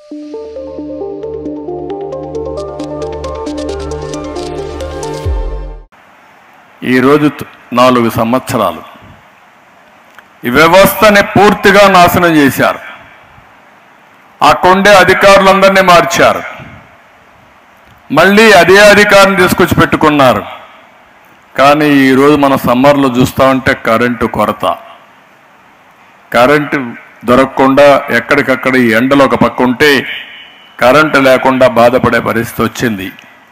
ఈరోజు త- నాలుగు సంవత్సరాలు ఈ వ్యవస్థని పూర్తిగా నాశనం చేశారు అక్కడుండే అధికారులందరినీ మార్చారు మళ్ళీ అదే అధికారం తీసుకొచ్చి పెట్టుకున్నారు కానీ ఈరోజు మన సమ్మర్లో చూస్తా ఉంటే కరెంటు కొరత కరెంటు దొరకకుండా ఎక్కడికక్కడ ఈ ఎండలు ఒక పక్క ఉంటే కరెంటు లేకుండా బాధపడే పరిస్థితి వచ్చింది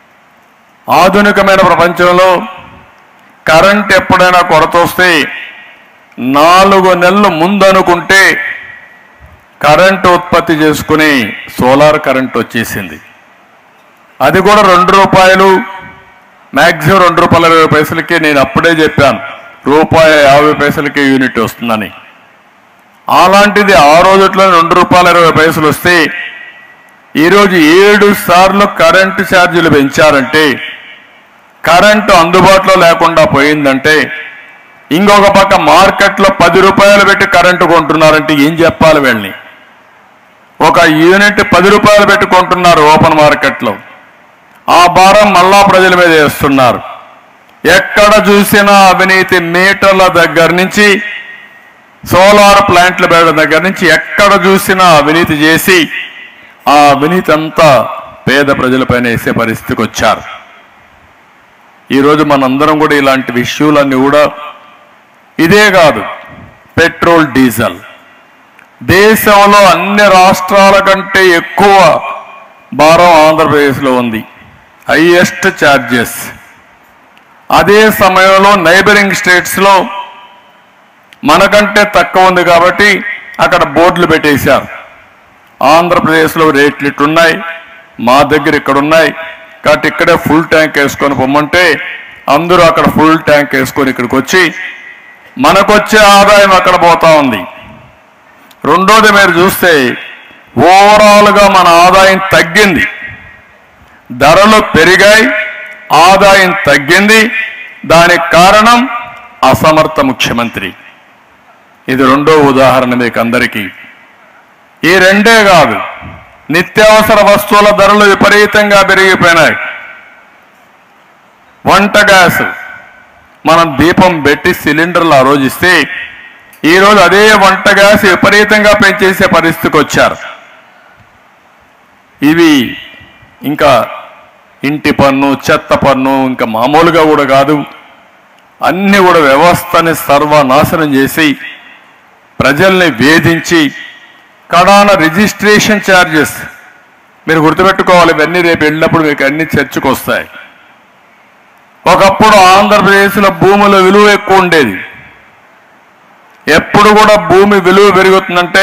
ఆధునికమైన ప్రపంచంలో కరెంట్ ఎప్పుడైనా కొరత వస్తే నాలుగు నెలలు ముందనుకుంటే కరెంటు ఉత్పత్తి చేసుకుని సోలార్ కరెంట్ వచ్చేసింది అది కూడా రెండు రూపాయలు మ్యాక్సిమం రెండు రూపాయల ఇరవై పైసలకి నేను అప్పుడే చెప్పాను రూపాయి యాభై పైసలకి యూనిట్ వస్తుందని అలాంటిది ఆ రోజుట్లో రెండు రూపాయల ఇరవై పైసలు వస్తే ఈరోజు ఏడు సార్లు కరెంటు ఛార్జీలు పెంచారంటే కరెంటు అందుబాటులో లేకుండా పోయిందంటే ఇంకొక పక్క మార్కెట్లో పది రూపాయలు పెట్టి కరెంటు కొంటున్నారంటే ఏం చెప్పాలి వీళ్ళని ఒక యూనిట్ పది రూపాయలు పెట్టి కొంటున్నారు ఓపెన్ మార్కెట్లో ఆ భారం మళ్ళా ప్రజల మీద వేస్తున్నారు ఎక్కడ చూసినా అవినీతి మీటర్ల దగ్గర నుంచి సోలార్ ప్లాంట్లు పెట్టడం దగ్గర నుంచి ఎక్కడ చూసినా అవినీతి చేసి ఆ అవినీతి అంతా పేద ప్రజలపైన వేసే పరిస్థితికి వచ్చారు ఈరోజు మనందరం కూడా ఇలాంటి విషయాలన్నీ కూడా ఇదే కాదు పెట్రోల్ డీజిల్ దేశంలో అన్ని రాష్ట్రాల కంటే ఎక్కువ భారం ఆంధ్రప్రదేశ్లో ఉంది హైయెస్ట్ ఛార్జెస్ అదే సమయంలో నైబరింగ్ స్టేట్స్లో మనకంటే తక్కువ ఉంది కాబట్టి అక్కడ బోర్డులు పెట్టేశారు ఆంధ్రప్రదేశ్లో రేట్లు ఇట్టున్నాయి మా దగ్గర ఇక్కడ ఉన్నాయి కాబట్టి ఇక్కడే ఫుల్ ట్యాంక్ వేసుకొని పొమ్మంటే అందరూ అక్కడ ఫుల్ ట్యాంక్ వేసుకొని ఇక్కడికి వచ్చి మనకొచ్చే ఆదాయం అక్కడ పోతా ఉంది రెండోది మీరు చూస్తే ఓవరాల్గా మన ఆదాయం తగ్గింది ధరలు పెరిగాయి ఆదాయం తగ్గింది దానికి కారణం అసమర్థ ముఖ్యమంత్రి ఇది రెండో ఉదాహరణ మీకు అందరికీ ఈ రెండే కాదు నిత్యావసర వస్తువుల ధరలు విపరీతంగా పెరిగిపోయినాయి వంట గ్యాస్ మనం దీపం పెట్టి సిలిండర్లు ఆ రోజు ఇస్తే ఈరోజు అదే వంట గ్యాస్ విపరీతంగా పెంచేసే పరిస్థితికి వచ్చారు ఇవి ఇంకా ఇంటి పన్ను చెత్త పన్ను ఇంకా మామూలుగా కూడా కాదు అన్ని కూడా వ్యవస్థని సర్వనాశనం చేసి ప్రజల్ని వేధించి కడాన రిజిస్ట్రేషన్ ఛార్జెస్ మీరు గుర్తుపెట్టుకోవాలి ఇవన్నీ రేపు వెళ్ళినప్పుడు మీకు అన్ని చర్చకు వస్తాయి ఒకప్పుడు ఆంధ్రప్రదేశ్లో భూముల విలువ ఎక్కువ ఉండేది ఎప్పుడు కూడా భూమి విలువ పెరుగుతుందంటే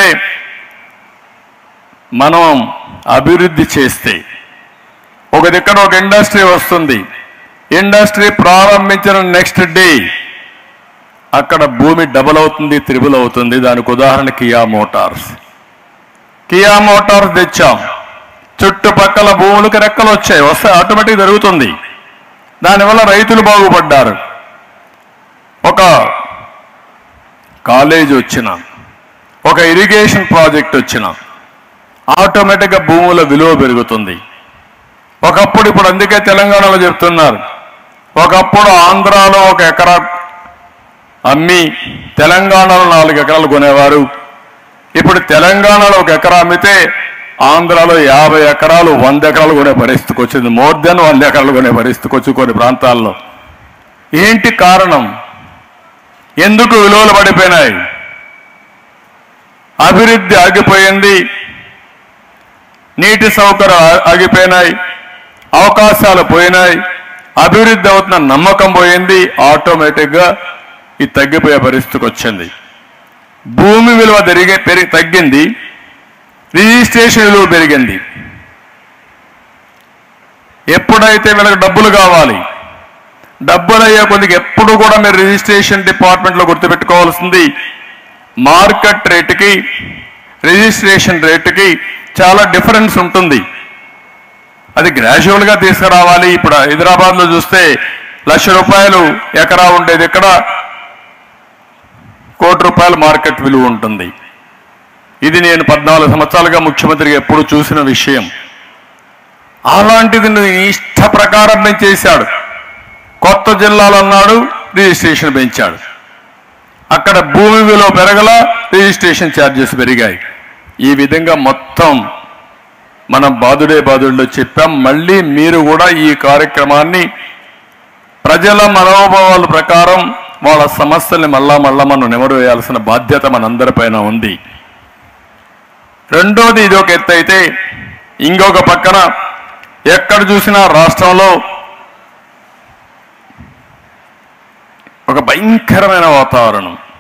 మనం అభివృద్ధి చేస్తే ఒక దగ్గర ఒక ఇండస్ట్రీ వస్తుంది ఇండస్ట్రీ ప్రారంభించిన నెక్స్ట్ డే అక్కడ భూమి డబుల్ అవుతుంది త్రిబుల్ అవుతుంది దానికి ఉదాహరణ కియా మోటార్స్ కియా మోటార్స్ తెచ్చాం చుట్టుపక్కల భూములకు రెక్కలు వచ్చాయి వస్తే ఆటోమేటిక్ జరుగుతుంది దానివల్ల రైతులు బాగుపడ్డారు ఒక కాలేజ్ వచ్చిన ఒక ఇరిగేషన్ ప్రాజెక్ట్ వచ్చిన ఆటోమేటిక్గా భూముల విలువ పెరుగుతుంది ఒకప్పుడు ఇప్పుడు అందుకే తెలంగాణలో చెప్తున్నారు ఒకప్పుడు ఆంధ్రాలో ఒక ఎకరా అమ్మి తెలంగాణలో నాలుగు ఎకరాలు కొనేవారు ఇప్పుడు తెలంగాణలో ఒక ఎకరా అమ్మితే ఆంధ్రాలో యాభై ఎకరాలు వంద ఎకరాలు కొనే పరిస్థితికి వచ్చింది మోర్ దెన్ వంద ఎకరాలు కొనే పరిస్థితికి వచ్చి కొన్ని ప్రాంతాల్లో ఏంటి కారణం ఎందుకు విలువలు పడిపోయినాయి అభివృద్ధి ఆగిపోయింది నీటి సౌకర్యం ఆ- ఆగిపోయినాయి అవకాశాలు పోయినాయి అభివృద్ధి అవుతున్న నమ్మకం పోయింది ఆటోమేటిక్గా ఇది తగ్గిపోయే పరిస్థితికి వచ్చింది భూమి విలువ పెరిగి పెరిగి తగ్గింది రిజిస్ట్రేషన్ విలువ పెరిగింది ఎప్పుడైతే వీళ్ళకి డబ్బులు కావాలి డబ్బులు అయ్యే కొద్దిగా ఎప్పుడు కూడా మీరు రిజిస్ట్రేషన్ డిపార్ట్మెంట్లో గుర్తుపెట్టుకోవాల్సింది మార్కెట్ రేటుకి రిజిస్ట్రేషన్ రేటుకి చాలా డిఫరెన్స్ ఉంటుంది అది గ్రాడ్యువల్ గా తీసుకురావాలి ఇప్పుడు హైదరాబాద్ లో చూస్తే లక్ష రూపాయలు ఎకరా ఉండేది ఇక్కడ కోటి రూపాయల మార్కెట్ విలువ ఉంటుంది ఇది నేను పద్నాలుగు సంవత్సరాలుగా ముఖ్యమంత్రిగా ఎప్పుడు చూసిన విషయం అలాంటిది నీ ఇష్ట ప్రకారం నేను చేశాడు కొత్త జిల్లాలు అన్నాడు రిజిస్ట్రేషన్ పెంచాడు అక్కడ భూమి విలువ పెరగల రిజిస్ట్రేషన్ ఛార్జెస్ పెరిగాయి ఈ విధంగా మొత్తం మనం బాధుడే బాధుడిలో చెప్పాం మళ్ళీ మీరు కూడా ఈ కార్యక్రమాన్ని ప్రజల మనోభావాల ప్రకారం వాళ్ళ సమస్యల్ని మళ్ళా మళ్ళా మనం నెమరు వేయాల్సిన బాధ్యత మనందరిపైన ఉంది రెండోది ఇది ఒక ఎత్తు అయితే ఇంకొక పక్కన ఎక్కడ చూసినా రాష్ట్రంలో ఒక భయంకరమైన వాతావరణం